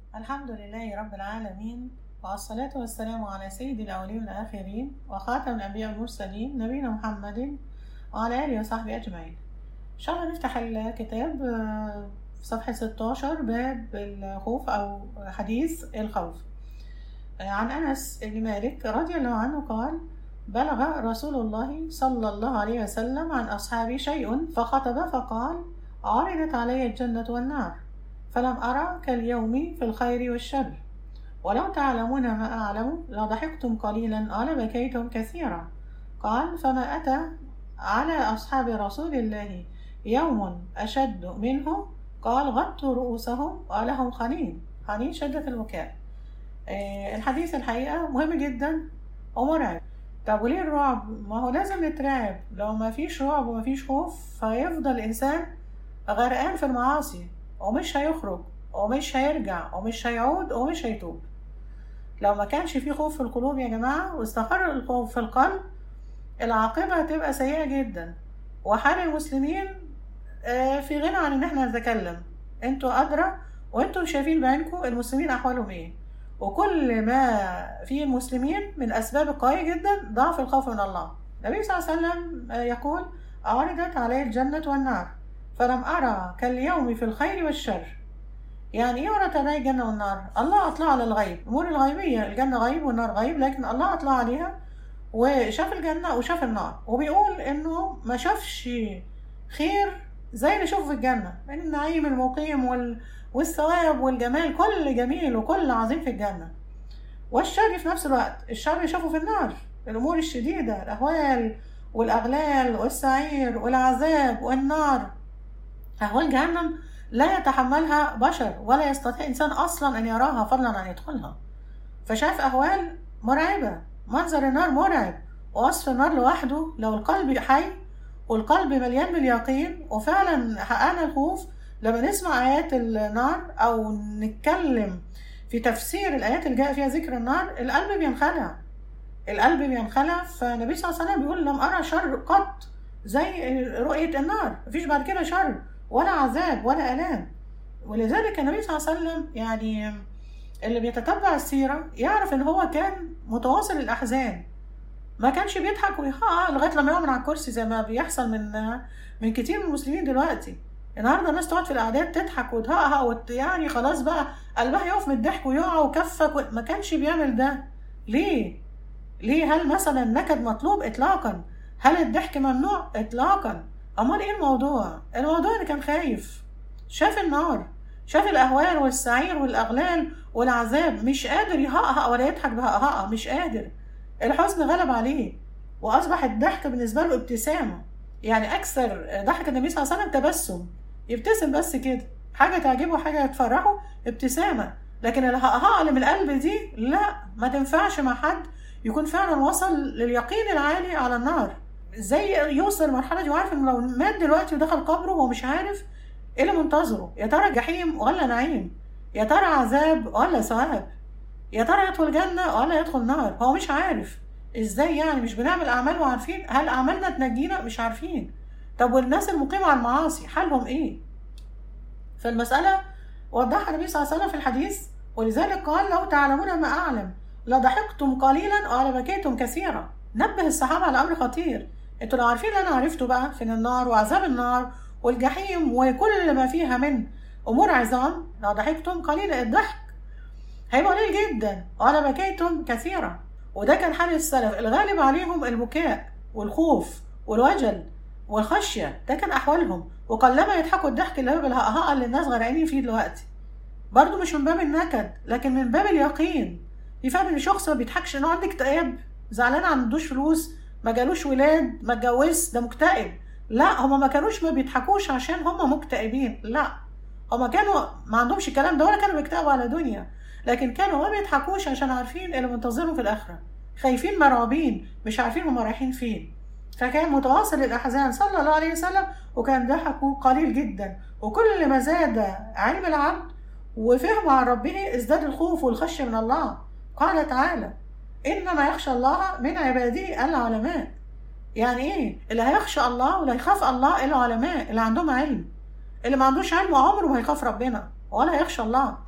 الحمد لله رب العالمين والصلاة والسلام على سيد الأولين والآخرين وخاتم الأنبياء والمرسلين نبينا محمد وعلى آله وصحبه أجمعين إن شاء الله نفتح الكتاب آه، في صفحة 16 باب الخوف أو حديث الخوف آه، عن أنس بن مالك رضي الله عنه قال بلغ رسول الله صلى الله عليه وسلم عن أصحابه شيء فخطب فقال عرضت علي الجنة والنار فلم أرى كاليوم في الخير والشر ولو تعلمون ما أعلم لضحكتم قليلا ولبكيتم كثيرا قال فما أتى على أصحاب رسول الله يوم أشد منه قال غطوا رؤوسهم ولهم خنين خنين شدة البكاء آه، الحديث الحقيقة مهم جدا ومرعب طب وليه الرعب؟ ما هو لازم نترعب لو ما فيش رعب وما فيش خوف فيفضل الإنسان غرقان في المعاصي ومش هيخرج ومش هيرجع ومش هيعود ومش هيتوب لو ما كانش في خوف في القلوب يا جماعة واستقر الخوف في القلب العاقبة هتبقى سيئة جدا وحال المسلمين آه، في غنى عن ان احنا نتكلم انتوا أدرى وانتوا شايفين بعينكم المسلمين أحوالهم ايه وكل ما في المسلمين من أسباب قوية جدا ضعف الخوف من الله النبي صلى الله عليه وسلم آه، يقول عرضت علي الجنة والنار فلم أرى كاليوم في الخير والشر يعني ايه عرضت علي الجنة والنار الله أطلع على الغيب أمور الغيبية الجنة غيب والنار غيب لكن الله أطلع عليها وشاف الجنة وشاف النار وبيقول إنه ما شافش خير زي اللي شوفه في الجنة النعيم المقيم وال... والثواب والجمال كل جميل وكل عظيم في الجنة والشر في نفس الوقت الشر شافه في النار الأمور الشديدة الأهوال والأغلال والسعير والعذاب والنار أهوال جهنم لا يتحملها بشر ولا يستطيع إنسان أصلا أن يراها فضلا عن يدخلها فشاف أهوال مرعبة منظر النار مرعب ووصف النار لوحده لو القلب حي والقلب مليان باليقين وفعلا حققنا الخوف لما نسمع آيات النار أو نتكلم في تفسير الآيات اللي جاء فيها ذكر النار القلب بينخلع القلب بينخلع فالنبي صلى الله عليه وسلم بيقول لم أرى شر قط زي رؤية النار مفيش بعد كده شر ولا عذاب ولا آلام ولذلك النبي صلى الله عليه وسلم يعني اللي بيتتبع السيرة يعرف إن هو كان متواصل الأحزان ما كانش بيضحك ويهقع لغاية لما يقع من على الكرسي زي ما بيحصل من من كتير من المسلمين دلوقتي النهارده الناس تقعد في القعدات تضحك وتهقها وت يعني خلاص بقى قلبها يقف من الضحك ويقع وكفك و... ما كانش بيعمل ده ليه؟ ليه هل مثلا النكد مطلوب اطلاقا؟ هل الضحك ممنوع اطلاقا؟ امال ايه الموضوع؟ الموضوع اللي كان خايف شاف النار شاف الاهوال والسعير والاغلال والعذاب مش قادر يهقهق ولا يضحك بهقهقه مش قادر الحزن غلب عليه واصبح الضحك بالنسبه له ابتسامه يعني اكثر ضحك النبي صلى الله عليه وسلم تبسم يبتسم بس كده حاجه تعجبه حاجه تفرحه ابتسامه لكن الهقهقه اللي من القلب دي لا ما تنفعش مع حد يكون فعلا وصل لليقين العالي على النار ازاي يوصل للمرحله دي وعارف انه لو مات دلوقتي ودخل قبره وهو مش عارف ايه اللي منتظره يا ترى جحيم ولا نعيم يا ترى عذاب ولا ثواب يا ترى يدخل جنة ولا يدخل نار هو مش عارف ازاي يعني مش بنعمل اعمال وعارفين هل اعمالنا تنجينا مش عارفين طب والناس المقيمة على المعاصي حالهم ايه فالمسألة وضحها النبي صلى الله عليه وسلم في الحديث ولذلك قال لو تعلمون ما اعلم لضحكتم قليلا ولبكيتم كثيرا نبه الصحابة على امر خطير انتوا لو عارفين اللي انا عرفته بقى في النار وعذاب النار والجحيم وكل ما فيها من امور عظام لو ضحكتم قليلا الضحك هيبقى قليل جدا وانا بكيتم كثيرا وده كان حال السلف الغالب عليهم البكاء والخوف والوجل والخشيه ده كان احوالهم وقلما يضحكوا الضحك اللي هو بالهقهقه اللي الناس غرقانين فيه دلوقتي برضه مش من باب النكد لكن من باب اليقين في فرق ان شخص ما بيضحكش انه عنده اكتئاب زعلان عن عندوش فلوس ما جالوش ولاد ما اتجوزش ده مكتئب لا هما ما كانوش ما بيضحكوش عشان هما مكتئبين لا هما كانوا ما عندهمش الكلام ده ولا كانوا بيكتئبوا على دنيا لكن كانوا ما بيضحكوش عشان عارفين اللي منتظرهم في الآخرة خايفين مرعوبين مش عارفين هما رايحين فين فكان متواصل الأحزان صلى الله عليه وسلم وكان ضحكه قليل جدا وكل ما زاد علم العبد وفهمه عن ربه ازداد الخوف والخشية من الله قال تعالى إنما يخشى الله من عباده العلماء يعني ايه اللي هيخشى الله واللي هيخاف الله العلماء اللي عندهم علم اللي ما عندوش علم عمره ما هيخاف ربنا ولا يخشى الله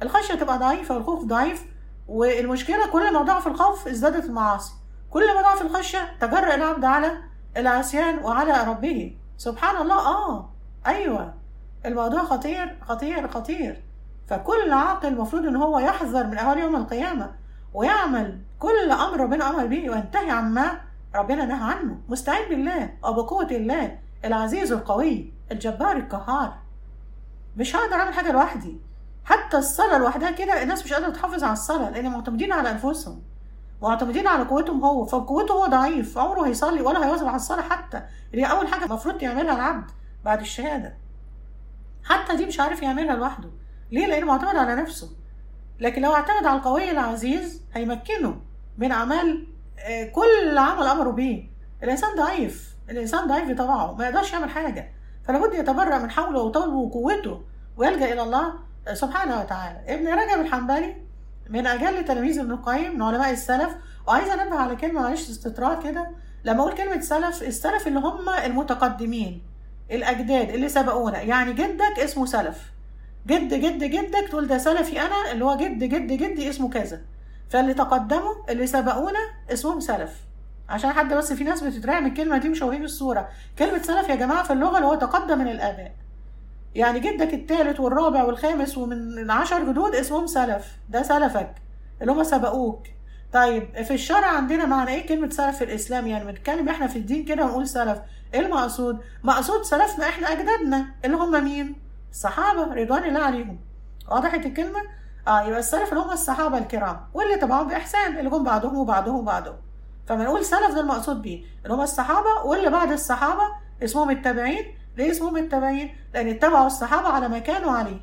الخشيه تبقى ضعيفه والخوف ضعيف والمشكله كل ما ضعف الخوف ازدادت المعاصي كل ما ضعف الخشيه تجرأ العبد على العصيان وعلى ربه سبحان الله اه ايوه الموضوع خطير خطير خطير فكل عاقل المفروض ان هو يحذر من اهوال يوم القيامه ويعمل كل امر ربنا امر به وينتهي عما ربنا نهى عنه مستعين بالله وبقوه الله العزيز القوي الجبار القهار مش هقدر اعمل حاجه لوحدي حتى الصلاه لوحدها كده الناس مش قادره تحافظ على الصلاه لان معتمدين على انفسهم معتمدين على قوتهم هو فقوته هو ضعيف عمره هيصلي ولا هيواظب على الصلاه حتى اللي هي اول حاجه المفروض يعملها العبد بعد الشهاده حتى دي مش عارف يعملها لوحده ليه لانه معتمد على نفسه لكن لو اعتمد على القوي العزيز هيمكنه من اعمال آه، كل عمل امره به الانسان ضعيف الانسان ضعيف بطبعه ما يقدرش يعمل حاجه فلا بد يتبرأ من حوله وطوله وقوته ويلجأ الى الله سبحانه وتعالى ابن رجب الحنبلي من اجل تلاميذ ابن القيم من علماء السلف وعايزه انبه على كلمه معلش استطراد كده لما اقول كلمه سلف السلف اللي هم المتقدمين الاجداد اللي سبقونا يعني جدك اسمه سلف جد جد جدك تقول ده سلفي انا اللي هو جد جد جدي اسمه كذا فاللي تقدموا اللي سبقونا اسمهم سلف عشان حد بس في ناس بتترعب من الكلمه دي مش واخدين الصوره كلمه سلف يا جماعه في اللغه اللي هو تقدم من الاباء يعني جدك الثالث والرابع والخامس ومن عشر جدود اسمهم سلف ده سلفك اللي هم سبقوك طيب في الشرع عندنا معنى ايه كلمة سلف في الإسلام يعني بنتكلم احنا في الدين كده ونقول سلف ايه المقصود؟ مقصود سلفنا احنا أجدادنا اللي هم مين؟ الصحابة رضوان الله عليهم وضحت الكلمة؟ اه يبقى السلف اللي هم الصحابة الكرام واللي تبعهم بإحسان اللي جم بعدهم وبعدهم وبعدهم فما نقول سلف ده المقصود بيه اللي هم الصحابة واللي بعد الصحابة اسمهم التابعين ليه اسمهم التابعين؟ لأن اتبعوا الصحابة على ما كانوا عليه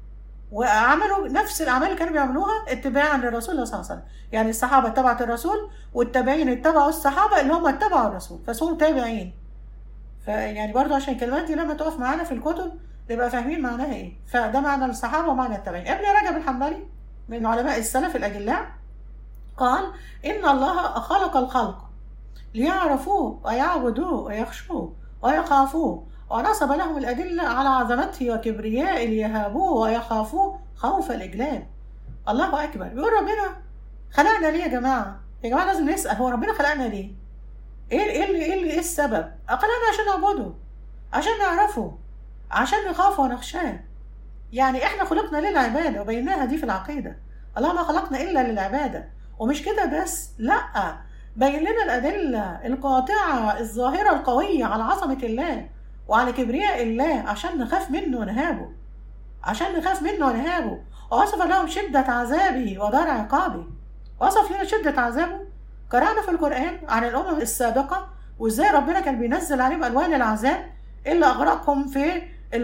وعملوا نفس الأعمال اللي كانوا بيعملوها اتباعا للرسول صلى الله عليه وسلم يعني الصحابة اتبعت الرسول والتابعين اتبعوا الصحابة اللي هم اتبعوا الرسول فاسمهم تابعين فيعني برضو عشان الكلمات دي لما تقف معانا في الكتب نبقى فاهمين معناها ايه فده معنى الصحابة ومعنى التابعين ابن رجب الحنبلي من علماء السلف الأجلاء قال إن الله خلق الخلق ليعرفوه ويعبدوه ويخشوه ويخافوه ونصب لهم الأدلة على عظمته وكبريائه ليهابوه ويخافوه خوف الإجلال الله أكبر بيقول ربنا خلقنا ليه يا جماعة يا جماعة لازم نسأل هو ربنا خلقنا ليه ايه ايه اللي ايه اللي ايه السبب خلقنا عشان نعبده عشان نعرفه عشان نخافه ونخشاه يعني احنا خلقنا للعبادة وبيناها دي في العقيدة الله ما خلقنا إلا للعبادة ومش كده بس لأ بين لنا الأدلة القاطعة الظاهرة القوية على عظمة الله وعلى كبرياء الله عشان نخاف منه ونهابه عشان نخاف منه ونهابه ووصف لهم شدة عذابه ودار عقابه وصف لنا شدة عذابه قرأنا في القرآن عن الأمم السابقة وإزاي ربنا كان بينزل عليهم ألوان العذاب اللي أغرقهم في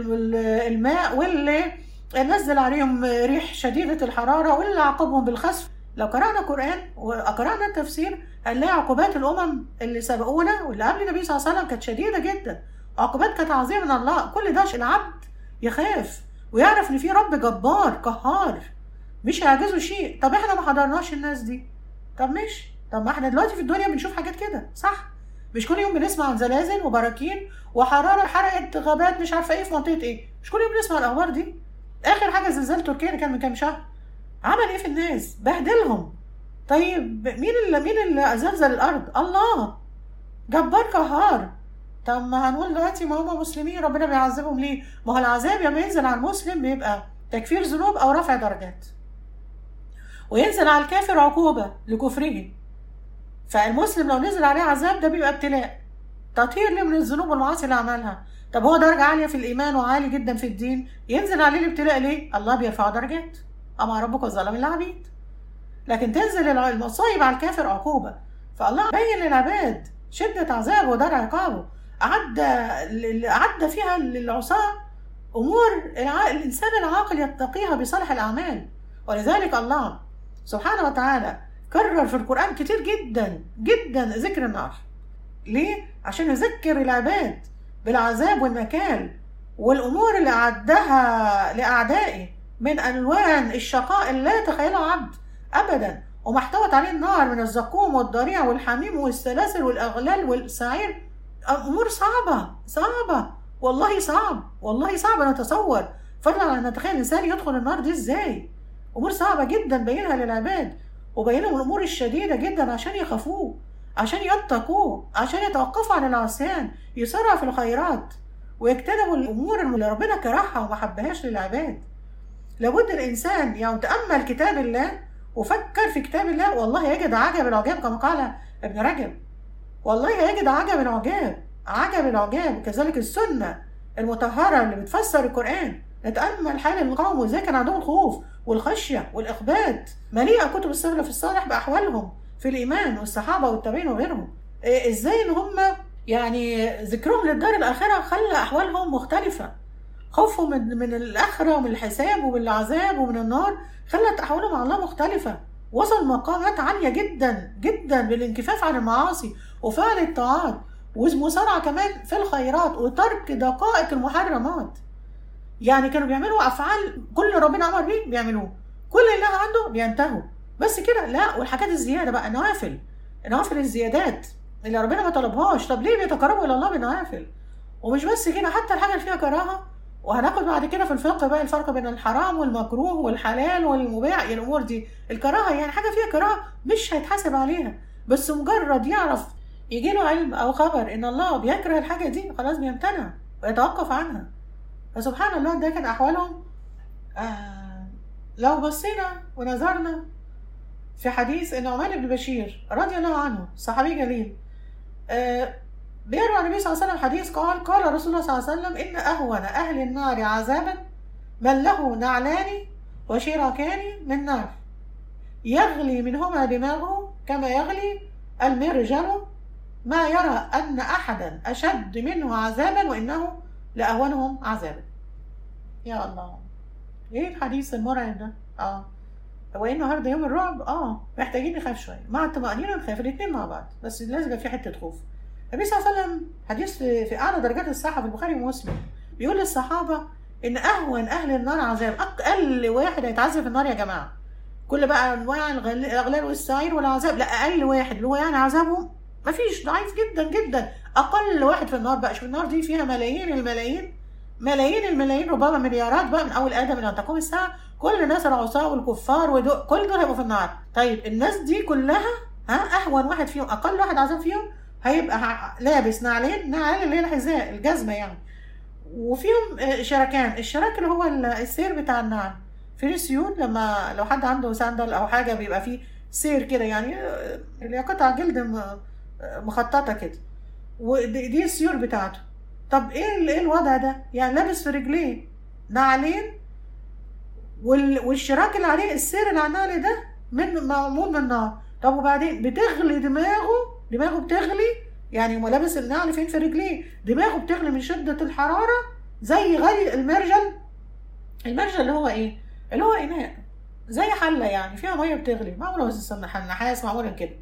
الماء واللي نزل عليهم ريح شديدة الحرارة واللي عاقبهم بالخسف لو قرأنا قرآن وقرأنا التفسير هنلاقي عقوبات الأمم اللي سبقونا واللي قبل النبي صلى الله عليه وسلم كانت شديدة جدا عقوبات كانت عظيمة من الله كل ده العبد يخاف ويعرف ان في رب جبار قهار مش هيعجزه شيء طب احنا ما حضرناش الناس دي طب ماشي طب ما احنا دلوقتي في الدنيا بنشوف حاجات كده صح مش كل يوم بنسمع عن زلازل وبراكين وحراره حرقت غابات مش عارفه ايه في منطقه ايه مش كل يوم بنسمع الاخبار دي اخر حاجه زلزال تركيا اللي كان من كام شهر عمل ايه في الناس بهدلهم طيب مين اللي مين اللي زلزل الارض الله جبار قهار طب ما هنقول دلوقتي ما هم مسلمين ربنا بيعذبهم ليه؟ ما هو العذاب لما ينزل على المسلم بيبقى تكفير ذنوب او رفع درجات. وينزل على الكافر عقوبة لكفره. فالمسلم لو نزل عليه عذاب ده بيبقى ابتلاء. تطهير ليه من الذنوب والمعاصي اللي عملها. طب هو درجة عالية في الإيمان وعالي جدا في الدين ينزل عليه الابتلاء ليه؟ الله بيرفع درجات. أما ربك الظلام العبيد. لكن تنزل المصايب على الكافر عقوبة. فالله بين للعباد شدة عذابه ودار عقابه. أعد أعد فيها للعصاة أمور الإنسان العاقل يتقيها بصالح الأعمال ولذلك الله سبحانه وتعالى كرر في القرآن كتير جدا جدا ذكر النار ليه؟ عشان يذكر العباد بالعذاب والنكال والأمور اللي أعدها لأعدائه من ألوان الشقاء اللي لا يتخيلها عبد أبدا وما احتوت عليه النار من الزقوم والضريع والحميم والسلاسل والأغلال والسعير امور صعبه صعبه والله صعب والله صعب انا اتصور فضلا عن نتخيل الانسان يدخل النار دي ازاي امور صعبه جدا بينها للعباد وبينهم الامور الشديده جدا عشان يخافوه عشان يتقوه عشان يتوقفوا عن العصيان يسرعوا في الخيرات ويجتنبوا الامور اللي ربنا كرهها وما حبهاش للعباد لابد الانسان يعني تامل كتاب الله وفكر في كتاب الله والله يجد عجب العجاب كما قال ابن رجب والله يجد عجب العجاب عجب العجاب كذلك السنه المطهره اللي بتفسر القران نتامل حال القوم وازاي كان عندهم الخوف والخشيه والاخبات مليئه كتب السلف الصالح باحوالهم في الايمان والصحابه والتابعين وغيرهم إيه ازاي ان هم يعني ذكرهم للدار الاخره خلى احوالهم مختلفه خوفهم من من الاخره ومن الحساب ومن العذاب ومن النار خلت احوالهم مع الله مختلفه وصل مقامات عاليه جدا جدا بالانكفاف عن المعاصي وفعل الطاعات ومسارعه كمان في الخيرات وترك دقائق المحرمات يعني كانوا بيعملوا افعال كل ربنا امر بيه بيعملوه كل اللي عنده بينتهوا بس كده لا والحاجات الزياده بقى نوافل نوافل الزيادات اللي ربنا ما طلبهاش طب ليه بيتقربوا الى الله بالنوافل ومش بس كده حتى الحاجه اللي فيها كراهه وهناخد بعد كده في الفقه بقى الفرق بين الحرام والمكروه والحلال والمباح يعني الامور دي الكراهه يعني حاجه فيها كراهه مش هيتحاسب عليها بس مجرد يعرف يجي له علم او خبر ان الله بيكره الحاجه دي خلاص بيمتنع ويتوقف عنها فسبحان الله ده كان احوالهم آه لو بصينا ونظرنا في حديث النعمان بن بشير رضي الله عنه صحابي جليل آه بيروى النبي صلى الله عليه وسلم حديث قال قال رسول الله صلى الله عليه وسلم إن أهون أهل النار عذابا من له نعلان وشراكان من نار يغلي منهما دماغه كما يغلي المرجل ما يرى أن أحدا أشد منه عذابا وإنه لأهونهم عذابا يا الله ايه الحديث المرعب ده اه هو ايه النهارده يوم الرعب اه محتاجين نخاف شويه مع الطمانينه نخاف الاثنين مع بعض بس لازم يبقى في حته خوف النبي صلى الله عليه وسلم حديث في اعلى درجات الصحه في البخاري ومسلم بيقول للصحابه ان اهون اهل النار عذاب اقل واحد هيتعذب في النار يا جماعه كل بقى انواع الاغلال والسعير والعذاب لا اقل واحد اللي هو يعني عذابهم مفيش ضعيف جدا جدا اقل واحد في النار بقى شوف النار دي فيها ملايين الملايين ملايين الملايين ربما مليارات بقى من اول ادم الى ان تقوم الساعه كل الناس العصاه والكفار ودول كل دول هيبقوا في النار طيب الناس دي كلها ها اهون واحد فيهم اقل واحد عذاب فيهم هيبقى لابس نعلين نعل اللي هي الحذاء الجزمه يعني وفيهم شراكان الشراك اللي هو السير بتاع النعل في سيول لما لو حد عنده ساندل او حاجه بيبقى فيه سير كده يعني اللي قطع جلد مخططه كده ودي السيول بتاعته طب ايه ايه الوضع ده يعني لابس في رجليه نعلين والشراك اللي عليه السير اللي على النعل ده من معمول من نار طب وبعدين بتغلي دماغه دماغه بتغلي يعني هو لابس النعل فين في رجليه دماغه بتغلي من شدة الحرارة زي غلي المرجل المرجل اللي هو ايه اللي هو اناء زي حلة يعني فيها مية بتغلي معمولة بس نحاس معمولة كده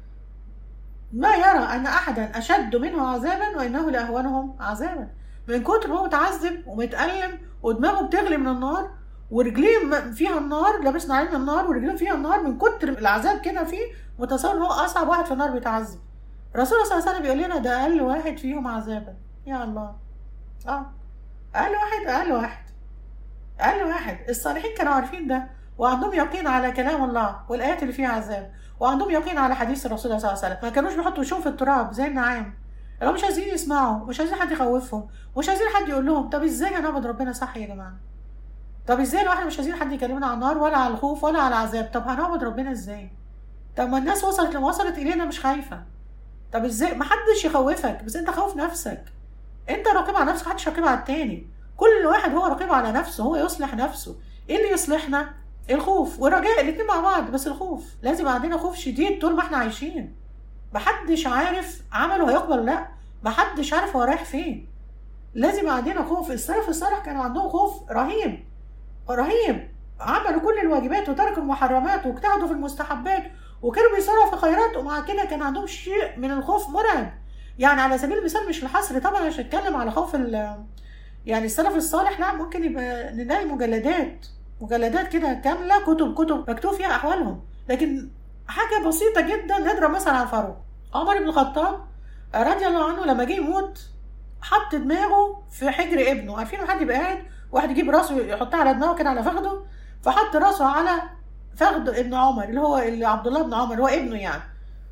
ما يرى أن أحدا أشد منه عذابا وإنه لأهونهم عذابا من كتر ما هو متعذب ومتألم ودماغه بتغلي من النار ورجليه فيها النار لابس نعلين النار ورجليه فيها النار من كتر العذاب كده فيه متصور هو اصعب واحد في النار بيتعذب الرسول صلى الله عليه وسلم بيقول لنا ده اقل واحد فيهم عذابا يا الله اه اقل واحد اقل واحد اقل واحد الصالحين كانوا عارفين ده وعندهم يقين على كلام الله والايات اللي فيها عذاب وعندهم يقين على حديث الرسول صلى الله عليه وسلم ما كانوش بيحطوا وشهم في التراب زي النعام اللي مش عايزين يسمعوا مش عايزين حد يخوفهم مش عايزين حد يقول لهم طب ازاي هنعبد ربنا صح يا جماعه طب ازاي لو احنا مش عايزين حد يكلمنا عن النار ولا على الخوف ولا على العذاب طب هنعبد ربنا ازاي طب ما الناس وصلت لما وصلت الينا مش خايفه طب ازاي ما حدش يخوفك بس انت خوف نفسك انت رقيب على نفسك محدش رقيب على التاني كل واحد هو رقيب على نفسه هو يصلح نفسه ايه اللي يصلحنا الخوف والرجاء الاتنين مع بعض بس الخوف لازم عندنا خوف شديد طول ما احنا عايشين محدش عارف عمله هيقبل ولا لا محدش عارف هو رايح فين لازم عندنا خوف السلف الصالح كانوا عندهم خوف رهيب رهيب عملوا كل الواجبات وتركوا المحرمات واجتهدوا في المستحبات وكانوا بيسارعوا في خيرات ومع كده كان عندهم شيء من الخوف مرعب يعني على سبيل المثال مش الحصر طبعا مش هتكلم على خوف يعني السلف الصالح لا ممكن يبقى نلاقي مجلدات مجلدات كده كامله كتب كتب مكتوب فيها احوالهم لكن حاجه بسيطه جدا نضرب مثلا على الفاروق عمر بن الخطاب رضي الله عنه لما جه يموت حط دماغه في حجر ابنه عارفين حد يبقى قاعد واحد يجيب راسه يحطها على دماغه كده على فخده فحط راسه على فخذ ابن عمر اللي هو اللي عبد الله بن عمر هو ابنه يعني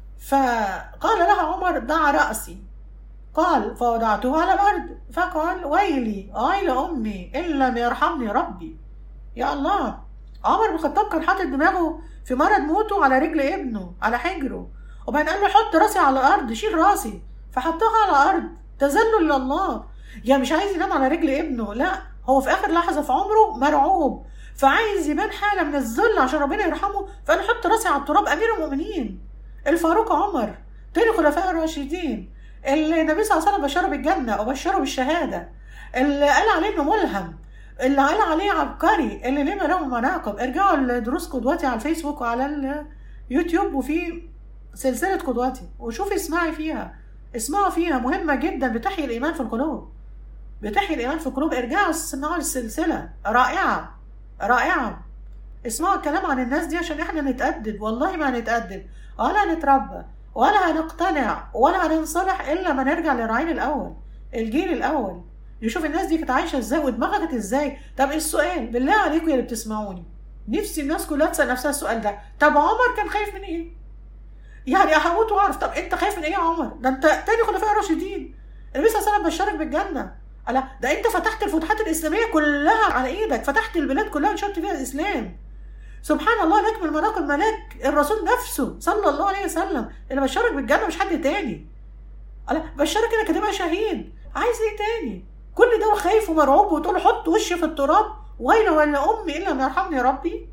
فقال لها عمر ضع رأسي قال فوضعته على الأرض فقال ويلي ويل أمي إن لم يرحمني ربي يا الله عمر بن الخطاب كان حاطط دماغه في مرض موته على رجل ابنه على حجره وبعدين قال له حط راسي على الأرض شيل راسي فحطها على الأرض تذلل لله يعني مش عايز ينام على رجل ابنه لا هو في آخر لحظة في عمره مرعوب فعايز يبان حالة من الذل عشان ربنا يرحمه فقال حط راسي على التراب أمير المؤمنين الفاروق عمر تاني خلفاء الراشدين اللي النبي صلى الله عليه وسلم بشره بالجنة وبشره بالشهادة اللي قال عليه انه ملهم اللي قال عليه عبقري اللي ليه له مناقب ارجعوا لدروس قدوتي على الفيسبوك وعلى اليوتيوب وفي سلسلة قدوتي وشوفي اسمعي فيها اسمعوا فيها مهمة جدا بتحيي الإيمان في القلوب بتحيي الإيمان في القلوب ارجعوا اسمعوا السلسلة رائعة رائعة اسمعوا الكلام عن الناس دي عشان احنا نتأدب والله ما هنتأدب ولا هنتربى ولا هنقتنع ولا هننصلح الا ما نرجع للرعيل الاول الجيل الاول يشوف الناس دي كانت عايشه ازاي ودماغها كانت ازاي طب السؤال بالله عليكم يا اللي بتسمعوني نفسي الناس كلها تسال نفسها السؤال ده طب عمر كان خايف من ايه يعني هموت واعرف طب انت خايف من ايه يا عمر ده انت تاني خلفاء الراشدين النبي صلى الله عليه وسلم بشرك بالجنه ألا ده انت فتحت الفتوحات الاسلاميه كلها على ايدك فتحت البلاد كلها ونشرت فيها الاسلام سبحان الله لك من مناقب ملاك الرسول نفسه صلى الله عليه وسلم اللي بشرك بالجنه مش حد تاني ألا بشرك انك هتبقى شهيد عايز ايه تاني كل ده وخايف ومرعوب وتقول حط وشي في التراب ويل ولا امي الا ما يرحمني ربي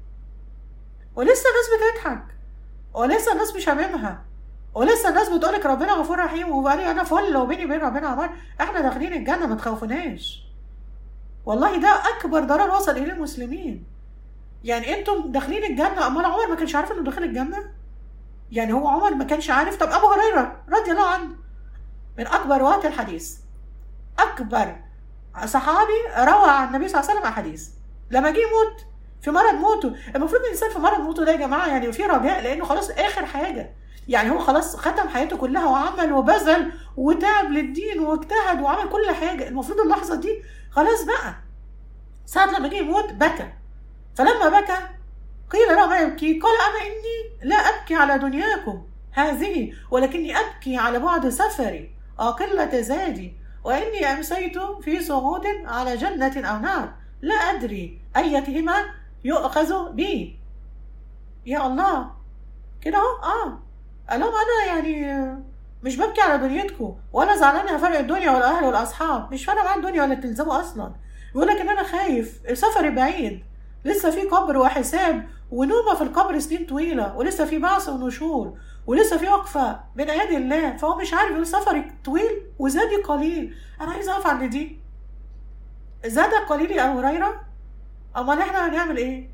ولسه الناس بتضحك ولسه الناس مش هاممها ولسه الناس بتقولك ربنا غفور رحيم وبقالي انا فل وبيني وبين ربنا عمار احنا داخلين الجنه ما تخوفوناش والله ده اكبر ضرر وصل اليه المسلمين يعني انتم داخلين الجنه امال عمر ما كانش عارف انه داخل الجنه يعني هو عمر ما كانش عارف طب ابو هريره رضي الله عنه من اكبر رواه الحديث اكبر صحابي روى عن النبي صلى الله عليه وسلم احاديث لما جه يموت في مرض موته المفروض الانسان في مرض موته ده يا جماعه يعني في رجاء لانه خلاص اخر حاجه يعني هو خلاص ختم حياته كلها وعمل وبذل وتعب للدين واجتهد وعمل كل حاجه المفروض اللحظه دي خلاص بقى ساعة لما جه يموت بكى فلما بكى قيل له ما يبكي قال أما إني لا أبكي على دنياكم هذه ولكني أبكي على بعد سفري وقلة زادي وإني أمسيت في صعود على جنة أو نار لا أدري أيتهما يؤخذ بي يا الله كده اهو اه قال لهم انا يعني مش ببكي على دنيتكم ولا زعلان يا فرق الدنيا والاهل والاصحاب مش فارقه معايا الدنيا ولا تلزموا اصلا يقول لك ان انا خايف سفري بعيد لسه في قبر وحساب ونومه في القبر سنين طويله ولسه في بعث ونشور ولسه في وقفه بين ايادي الله فهو مش عارف يقول سفري طويل وزادي قليل انا عايز اقف عند دي زاد قليل يا ابو هريره امال احنا هنعمل ايه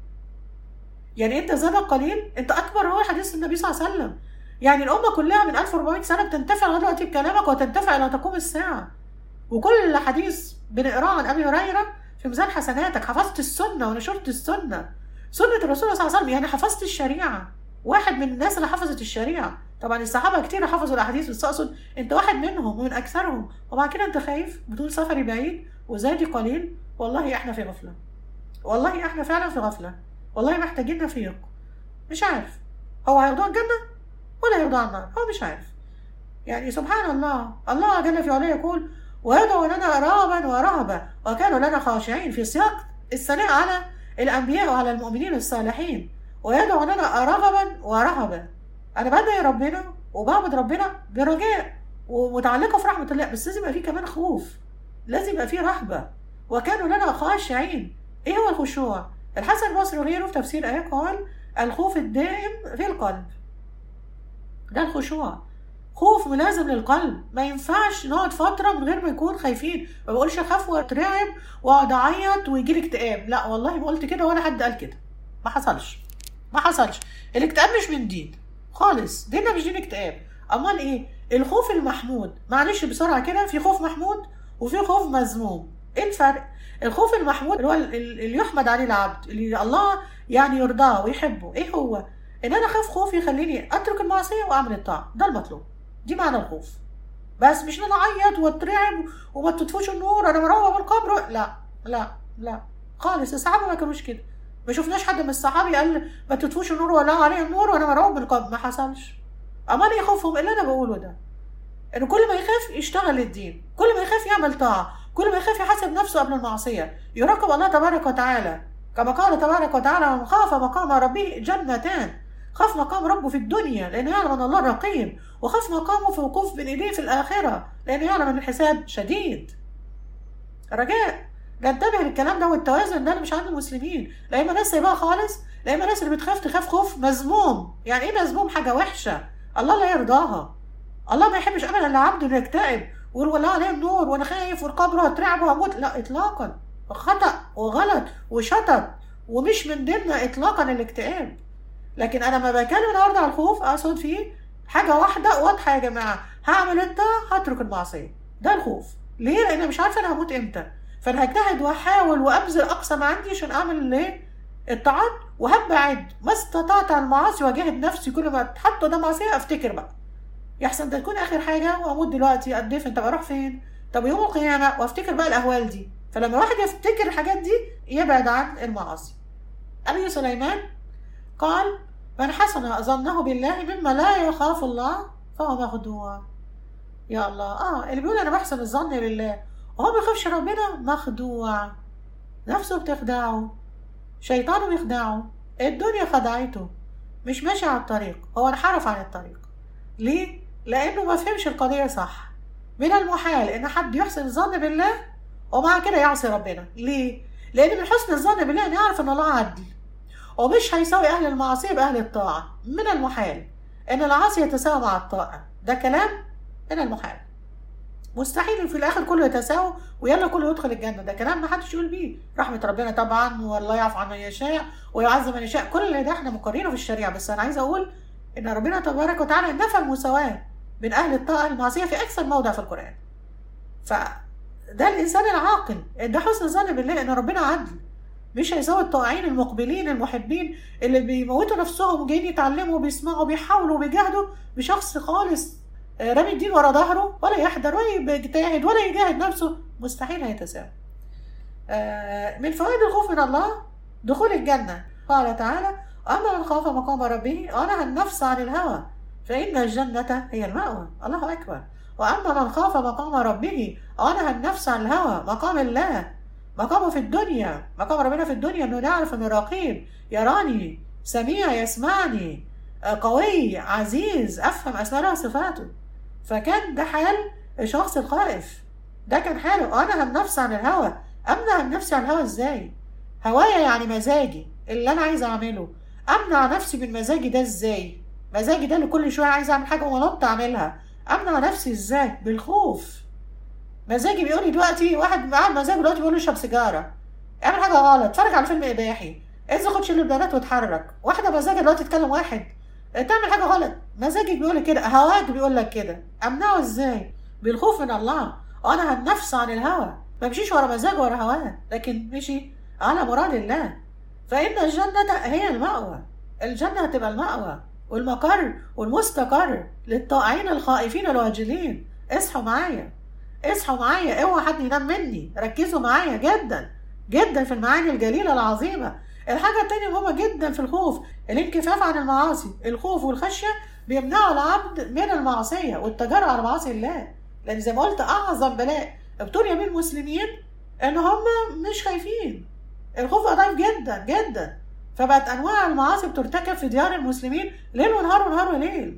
يعني انت زاد قليل انت اكبر هو حديث النبي صلى الله عليه وسلم يعني الامه كلها من 1400 سنه بتنتفع لغايه دلوقتي بكلامك وتنتفع الى تقوم الساعه وكل حديث بنقراه عن ابي هريره في ميزان حسناتك حفظت السنه ونشرت السنه سنه الرسول صلى الله عليه وسلم يعني حفظت الشريعه واحد من الناس اللي حفظت الشريعه طبعا الصحابه كتير حفظوا الاحاديث بس اقصد انت واحد منهم ومن اكثرهم وبعد كده انت خايف بتقول سفري بعيد وزادي قليل والله احنا في غفله والله احنا فعلا في غفله والله محتاجين نفيق مش عارف هو هيرضى الجنه ولا يرضى النار هو مش عارف يعني سبحان الله الله جل في علاه يقول ويدعو لنا رغبا ورهبا وكانوا لنا خاشعين في سياق الثناء على الانبياء وعلى المؤمنين الصالحين ويدعو لنا رغبا ورهبا انا بدعي ربنا وبعبد ربنا برجاء ومتعلقه في رحمه الله بس لازم يبقى فيه كمان خوف لازم يبقى فيه رهبه وكانوا لنا خاشعين ايه هو الخشوع الحسن البصري وغيره في تفسير ايه قال الخوف الدائم في القلب ده الخشوع خوف ملازم للقلب ما ينفعش نقعد فتره من غير ما يكون خايفين ما بقولش اخاف واترعب واقعد اعيط ويجي لي اكتئاب لا والله ما قلت كده ولا حد قال كده ما حصلش ما حصلش الاكتئاب مش من دين خالص ديننا مش دين اكتئاب امال ايه الخوف المحمود معلش بسرعه كده في خوف محمود وفي خوف مذموم ايه الفرق الخوف المحمود اللي هو اللي يحمد عليه العبد اللي الله يعني يرضاه ويحبه ايه هو ان انا اخاف خوف يخليني اترك المعصيه واعمل الطاعه ده المطلوب دي معنى الخوف بس مش ان انا اعيط واترعب وما تطفوش النور انا مروع بالقبر لا لا لا خالص الصحابه ما كانوش كده ما شفناش حد من الصحابه قال ما تطفوش النور ولا عليه النور وانا مرعوب من القبر ما حصلش امال ايه خوفهم اللي انا بقوله ده انه كل ما يخاف يشتغل للدين كل ما يخاف يعمل طاعه كل ما يخاف يحاسب نفسه قبل المعصيه يراقب الله تبارك وتعالى كما قال تبارك وتعالى من خاف مقام ربه جنتان خاف مقام ربه في الدنيا لأنه يعلم أن الله رقيب وخاف مقامه في وقوف بين إيديه في الآخرة لأنه يعلم أن الحساب شديد رجاء ننتبه للكلام ده والتوازن ده اللي مش عند المسلمين لا اما ناس سايباها خالص لا اما ناس اللي بتخاف تخاف خوف مذموم يعني ايه مذموم حاجه وحشه الله لا يرضاها الله ما يحبش ابدا ان عبده انه يكتئب ويقول والله عليه النور وانا خايف والقبر هترعب وهموت لا اطلاقا خطا وغلط وشطط ومش من ديننا اطلاقا الاكتئاب لكن انا ما بتكلم النهارده على الخوف اقصد فيه حاجه واحده واضحه يا جماعه هعمل الطاعه هترك المعصيه ده الخوف ليه لان مش عارفه انا هموت امتى فانا هجتهد واحاول وابذل اقصى ما عندي عشان اعمل الايه الطاعات وهبعد ما استطعت عن المعاصي واجاهد نفسي كل ما اتحط قدام معصيه افتكر بقى يحسن ده تكون اخر حاجه واموت دلوقتي ادفن طب اروح فين طب يوم القيامه وافتكر بقى الاهوال دي فلما الواحد يفتكر الحاجات دي يبعد عن المعاصي ابي سليمان قال من حسن ظنه بالله مما لا يخاف الله فهو مخدوع يا الله اه اللي بيقول انا بحسن الظن لله وهو ما بيخافش ربنا مخدوع نفسه بتخدعه شيطانه بيخدعه الدنيا خدعته مش ماشي على الطريق هو انحرف عن الطريق ليه؟ لأنه ما فهمش القضية صح من المحال إن حد يحسن الظن بالله ومع كده يعصي ربنا ليه؟ لأن من حسن الظن بالله إن يعرف إن الله عدل ومش هيساوي أهل المعصية بأهل الطاعة من المحال إن العاصي يتساوى مع الطاعة ده كلام من المحال مستحيل في الاخر كله يتساوى ويلا كله يدخل الجنه ده كلام ما حدش يقول بيه رحمه ربنا طبعا والله يعفو عن من يشاء ويعز من يشاء كل ده احنا مقرينه في الشريعه بس انا عايزه اقول ان ربنا تبارك وتعالى نفى المساواه بين اهل الطاعه المعصيه في اكثر موضع في القران فده الانسان العاقل ده حسن الظن بالله ان ربنا عدل مش هيساوي الطائعين المقبلين المحبين اللي بيموتوا نفسهم وجايين يتعلموا وبيسمعوا وبيحاولوا وبيجاهدوا بشخص خالص رامي الدين ورا ظهره ولا يحضر ولا يجتهد ولا يجاهد نفسه مستحيل هيتساوى من فوائد الخوف من الله دخول الجنة قال تعالى أما من خاف مقام ربه ونهى النفس عن الهوى فإن الجنة هي المأوى الله أكبر وأما من خاف مقام ربه ونهى النفس عن الهوى مقام الله مقامه في الدنيا مقام ربنا في الدنيا انه نعرف انه رقيب يراني سميع يسمعني قوي عزيز افهم اسماء وصفاته فكان ده حال الشخص الخائف ده كان حاله انا النفس عن الهوى امنع النفس عن الهوى ازاي هوايا يعني مزاجي اللي انا عايزه اعمله امنع نفسي من مزاجي ده ازاي مزاجي ده اللي كل شويه عايزه اعمل حاجه ونط اعملها امنع نفسي ازاي بالخوف مزاجي بيقول لي دلوقتي واحد قاعد مزاجه دلوقتي بيقول لي اشرب سيجاره اعمل حاجه غلط اتفرج على فيلم اباحي انزل خد شيل البنات واتحرك واحده مزاجها دلوقتي تكلم واحد تعمل حاجه غلط مزاجك بيقول لك كده هواك بيقول لك كده امنعه ازاي بالخوف من الله انا النفس عن الهوى ما مشيش ورا مزاجه ورا هواه لكن مشي على مراد الله فان الجنه هي المأوى الجنه هتبقى المأوى والمقر والمستقر للطائعين الخائفين الواجلين اصحوا معايا اصحوا معايا اوعى حد ينام مني ركزوا معايا جدا جدا في المعاني الجليله العظيمه الحاجة التانية مهمة جدا في الخوف الانكفاف عن المعاصي الخوف والخشية بيمنعوا العبد من المعصية والتجرؤ على معاصي الله لأن زي ما قلت أعظم بلاء ابتلي بيه المسلمين إن هم مش خايفين الخوف ضعيف جدا جدا فبقت أنواع المعاصي بترتكب في ديار المسلمين ليل ونهار ونهار وليل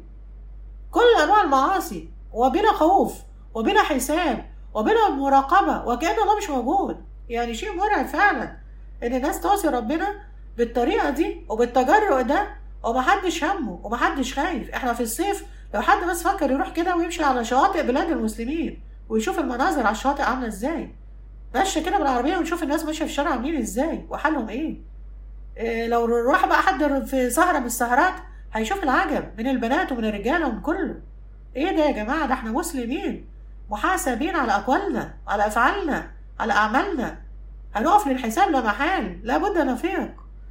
كل أنواع المعاصي وبلا خوف وبلا حساب وبلا مراقبة وكأن الله مش موجود يعني شيء مرعب فعلا ان الناس تعصي ربنا بالطريقه دي وبالتجرؤ ده ومحدش همه ومحدش خايف احنا في الصيف لو حد بس فكر يروح كده ويمشي على شواطئ بلاد المسلمين ويشوف المناظر على الشواطئ عامله ازاي ماشي كده بالعربيه ونشوف الناس ماشيه في الشارع عاملين ازاي وحالهم ايه, إيه لو راح بقى حد في سهره من السهرات هيشوف العجب من البنات ومن الرجاله ومن كله ايه ده يا جماعه ده احنا مسلمين محاسبين على اقوالنا على افعالنا على اعمالنا هنقف للحساب لا محال لابد نفيق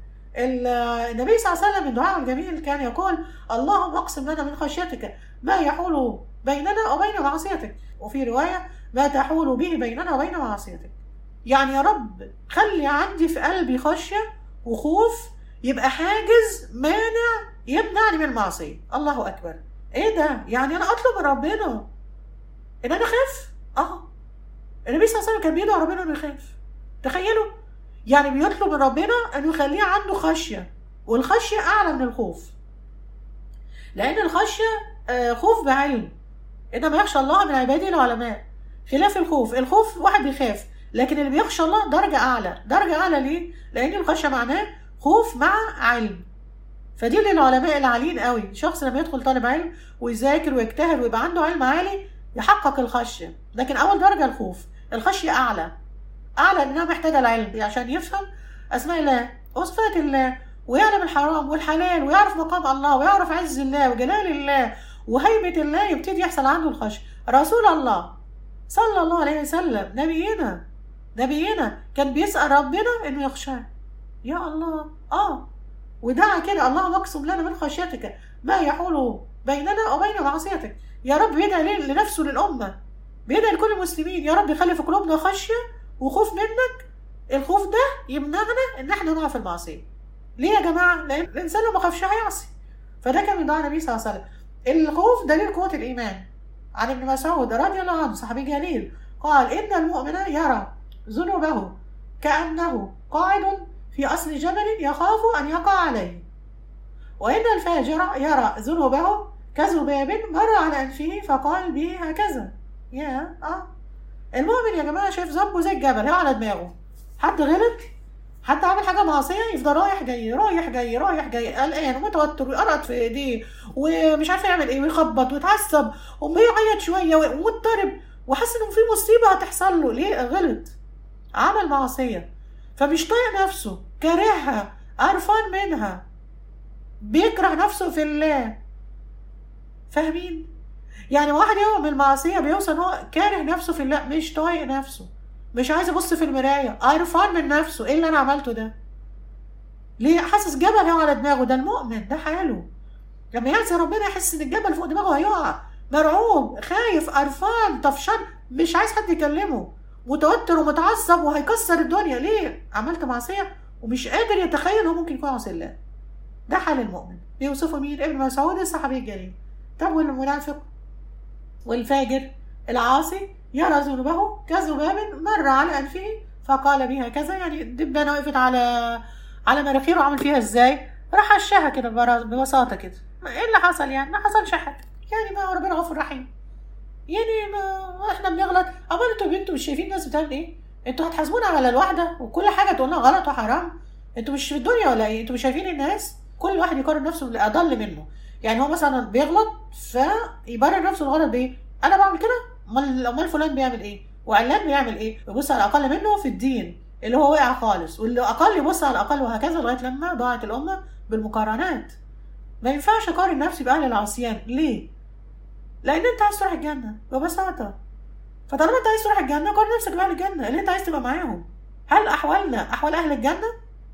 النبي صلى الله عليه وسلم من دعائه الجميل كان يقول اللهم اقسم لنا من خشيتك ما يحول بيننا وبين معصيتك وفي رواية ما تحول به بيننا وبين معصيتك يعني يا رب خلي عندي في قلبي خشية وخوف يبقى حاجز مانع يمنعني من المعصيه الله اكبر ايه ده يعني انا اطلب من ربنا ان انا اخاف اه النبي صلى الله عليه وسلم كان بيدعو ربنا انه يخاف تخيلوا يعني بيطلب من ربنا انه يخليه عنده خشيه والخشيه اعلى من الخوف لان الخشيه آه، خوف بعلم انما يخشى الله من عباده العلماء خلاف الخوف الخوف واحد بيخاف لكن اللي بيخشى الله درجه اعلى درجه اعلى ليه لان الخشيه معناه خوف مع علم فدي للعلماء العاليين قوي شخص لما يدخل طالب علم ويذاكر ويجتهد ويبقى عنده علم عالي يحقق الخشيه لكن اول درجه الخوف الخشيه اعلى اعلى انها محتاجه العلم عشان يفهم اسماء الله وصفات الله ويعلم الحرام والحلال ويعرف مقام الله ويعرف عز الله وجلال الله وهيبة الله يبتدي يحصل عنده الخشية رسول الله صلى الله عليه وسلم نبينا نبينا كان بيسأل ربنا انه يخشاه يا الله اه ودعا كده اللهم اقسم لنا من خشيتك ما يحول بيننا وبين معصيتك يا رب بيدعي ليه؟ لنفسه للأمة بيدعي لكل المسلمين يا رب خلي في قلوبنا خشية وخوف منك الخوف ده يمنعنا ان احنا نقع في المعصية ليه يا جماعة؟ لأن الإنسان لو ما خافش هيعصي فده كان من دعاء النبي صلى الله عليه وسلم الخوف دليل قوة الإيمان عن ابن مسعود رضي الله عنه صحابي جليل قال إن المؤمن يرى ذنوبه كأنه قاعد في أصل جبل يخاف أن يقع عليه وإن الفاجر يرى ذنوبه كذباب مر على أنفه فقال به هكذا يا آه المؤمن يا جماعة شايف ذنبه زي الجبل هو على دماغه حد غلط حتى عامل حاجه معصيه يفضل رايح جاي رايح جاي رايح جاي قلقان ومتوتر ويقرط في ايديه ومش عارف يعمل ايه ويخبط ويتعصب ويعيط شويه ومضطرب وحاسس انه في مصيبه هتحصل له ليه غلط عمل معصيه فمش طايق نفسه كارهها قرفان منها بيكره نفسه في الله فاهمين يعني واحد يوم المعصيه بيوصل ان هو كاره نفسه في الله مش طايق نفسه مش عايز يبص في المرايه قرفان من نفسه ايه اللي انا عملته ده ليه حاسس جبل هو على دماغه ده المؤمن ده حاله لما يعصي ربنا يحس ان الجبل فوق دماغه هيقع مرعوب خايف قرفان طفشان مش عايز حد يكلمه متوتر ومتعصب وهيكسر الدنيا ليه عملت معصيه ومش قادر يتخيل هو ممكن يكون عاصي الله ده حال المؤمن بيوصفه مين ابن مسعود الصحابي الجليل طب والمنافق والفاجر العاصي يرى ذنوبه كذباب مر على أنفه فقال بها كذا يعني الدبانة وقفت على على مناخيره وعمل فيها ازاي راح هشها كده ببساطة كده ايه اللي حصل يعني ما حصلش حاجة يعني ما ربنا غفور رحيم يعني ما احنا بنغلط امال انتوا انتوا مش شايفين الناس بتعمل ايه انتوا هتحاسبونا على الواحدة وكل حاجة تقولنا غلط وحرام انتوا مش في الدنيا ولا ايه انتوا مش شايفين الناس كل واحد يقارن نفسه باللي اضل منه يعني هو مثلا بيغلط فيبرر نفسه الغلط بايه انا بعمل كده امال امال فلان بيعمل ايه وعلان بيعمل ايه يبص على الاقل منه في الدين اللي هو واقع خالص واللي اقل يبص على الاقل وهكذا لغايه لما ضاعت الامه بالمقارنات ما ينفعش اقارن نفسي باهل العصيان ليه لان انت عايز تروح الجنه ببساطه فطالما انت عايز تروح الجنه قارن نفسك باهل الجنه اللي انت عايز تبقى معاهم هل احوالنا احوال اهل الجنه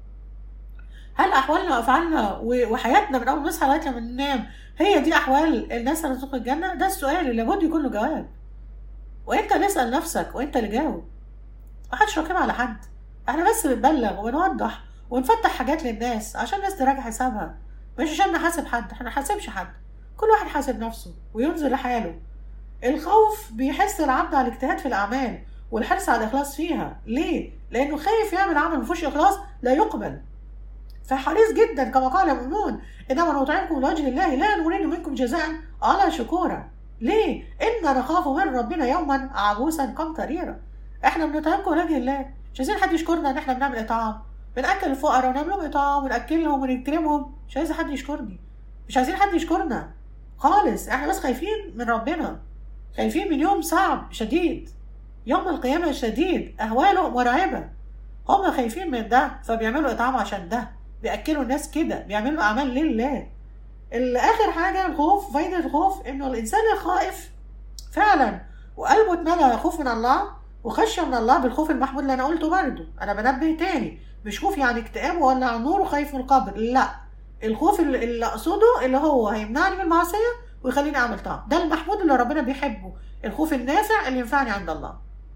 هل احوالنا وافعالنا وحياتنا من اول ما نصحى لغايه لما ننام هي دي احوال الناس اللي تدخل الجنه ده السؤال اللي لابد يكون له جواب وانت اللي اسال نفسك وانت اللي جاوب محدش راقب على حد احنا بس بنبلغ ونوضح ونفتح حاجات للناس عشان الناس تراجع حسابها مش عشان نحاسب حد احنا نحاسبش حد كل واحد حاسب نفسه وينزل لحاله الخوف بيحس العبد على الاجتهاد في الاعمال والحرص على الاخلاص فيها ليه لانه خايف يعمل عمل ما فيهوش اخلاص لا يقبل فحريص جدا كما قال المؤمنون انما نطعمكم لوجه الله لا نريد منكم جزاء على شكورا ليه؟ إنا نخاف من ربنا يوما عبوسا قمطريرا احنا بنطعمكم لوجه الله مش عايزين حد يشكرنا ان احنا بنعمل اطعام بناكل الفقراء ونعمل لهم اطعام وناكلهم ونكرمهم مش عايز حد يشكرني مش عايزين حد يشكرنا خالص احنا بس خايفين من ربنا خايفين من يوم صعب شديد يوم القيامة شديد أهواله مرعبة هم خايفين من ده فبيعملوا إطعام عشان ده بيأكلوا الناس كده بيعملوا أعمال لله اخر حاجه الخوف فايده الخوف انه الانسان الخائف فعلا وقلبه اتملى خوف من الله وخشيه من الله بالخوف المحمود اللي انا قلته برضه انا بنبه تاني مش خوف يعني اكتئاب ولا نور وخايف من القبر لا الخوف اللي اقصده اللي هو هيمنعني من المعصيه ويخليني اعمل طاعه ده المحمود اللي ربنا بيحبه الخوف النافع اللي ينفعني عند الله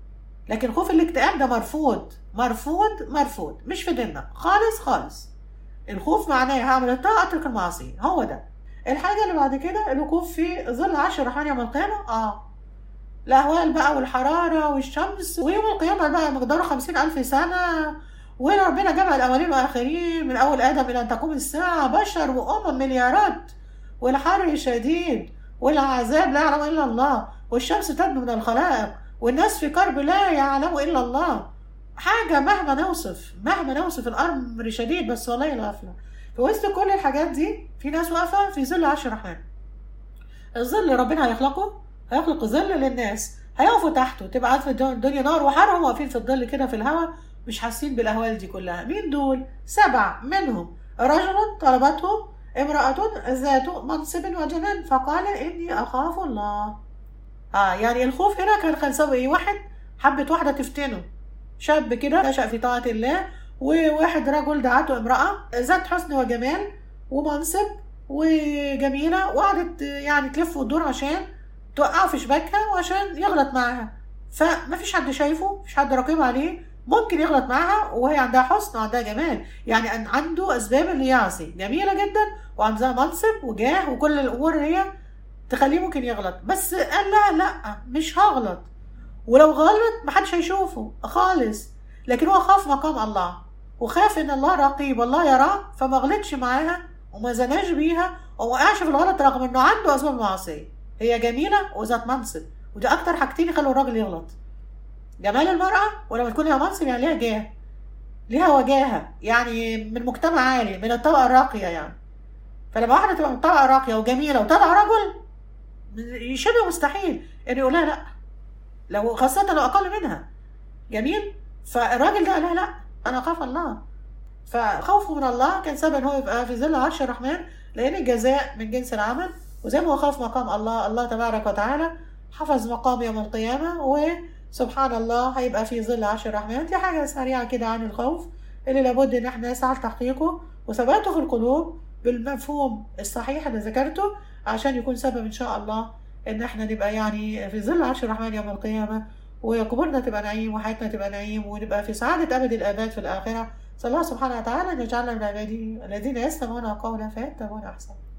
لكن خوف الاكتئاب ده مرفوض مرفوض مرفوض مش في ديننا خالص خالص الخوف معناه هعمل الطاعة اترك المعصية هو ده الحاجة اللي بعد كده الوقوف في ظل عرش الرحمن يوم القيامة اه الأهوال بقى والحرارة والشمس ويوم القيامة بقى مقداره خمسين ألف سنة وربنا جمع الأولين والآخرين من أول آدم إلى أن تقوم الساعة بشر وأمم مليارات والحر شديد والعذاب لا يعلم إلا الله والشمس تدنو من الخلائق والناس في كرب لا يعلم إلا الله حاجة مهما نوصف مهما نوصف الأمر شديد بس والله الغفلة في وسط كل الحاجات دي في ناس واقفة في ظل عرش الرحمن الظل ربنا هيخلقه هيخلق ظل للناس هيقفوا تحته تبقى قاعد في الدنيا نار وحر هم واقفين في الظل كده في الهواء مش حاسين بالاهوال دي كلها مين دول سبع منهم رجل طلبته امرأة ذات منصب وجمال فقال إني أخاف الله آه يعني الخوف هنا كان كان سبب إيه واحد حبت واحدة تفتنه شاب كده نشأ في طاعة الله وواحد رجل دعته امرأة ذات حسن وجمال ومنصب وجميلة وقعدت يعني تلف وتدور عشان توقعه في شباكها وعشان يغلط معاها فما فيش حد شايفه مفيش حد راقب عليه ممكن يغلط معاها وهي عندها حسن وعندها جمال يعني عنده اسباب اللي يعصي جميله جدا وعندها منصب وجاه وكل الامور هي تخليه ممكن يغلط بس قال لا لا مش هغلط ولو غلط محدش هيشوفه خالص لكن هو خاف مقام الله وخاف ان الله رقيب الله يراه فما غلطش معاها وما زناش بيها وما وقعش في الغلط رغم انه عنده اسباب معصيه هي جميله وذات منصب ودي اكتر حاجتين يخلوا الراجل يغلط جمال المرأة ولما تكون لها منصب يعني ليها جاه ليها وجاهة يعني من مجتمع عالي من الطبقة الراقية يعني فلما واحدة تبقى من الطبقة الراقية وجميلة وطلع رجل شبه مستحيل انه يقول لها لا لو خاصة لو أقل منها جميل فالراجل ده قال لها لا أنا أخاف الله فخوفه من الله كان سبب ان هو يبقى في ظل عرش الرحمن لأن الجزاء من جنس العمل وزي ما هو خاف مقام الله الله تبارك وتعالى حفظ مقام يوم القيامة وسبحان الله هيبقى في ظل عرش الرحمن دي حاجة سريعة كده عن الخوف اللي لابد ان احنا نسعى لتحقيقه وثباته في القلوب بالمفهوم الصحيح اللي ذكرته عشان يكون سبب ان شاء الله ان احنا نبقى يعني في ظل عرش الرحمن يوم القيامة وقبورنا تبقى نعيم وحياتنا تبقى نعيم ونبقى في سعادة أبد الآباد في الآخرة صلى الله سبحانه وتعالى أن يجعلنا من عباده الذين يستمعون قولا فيتبعون أحسن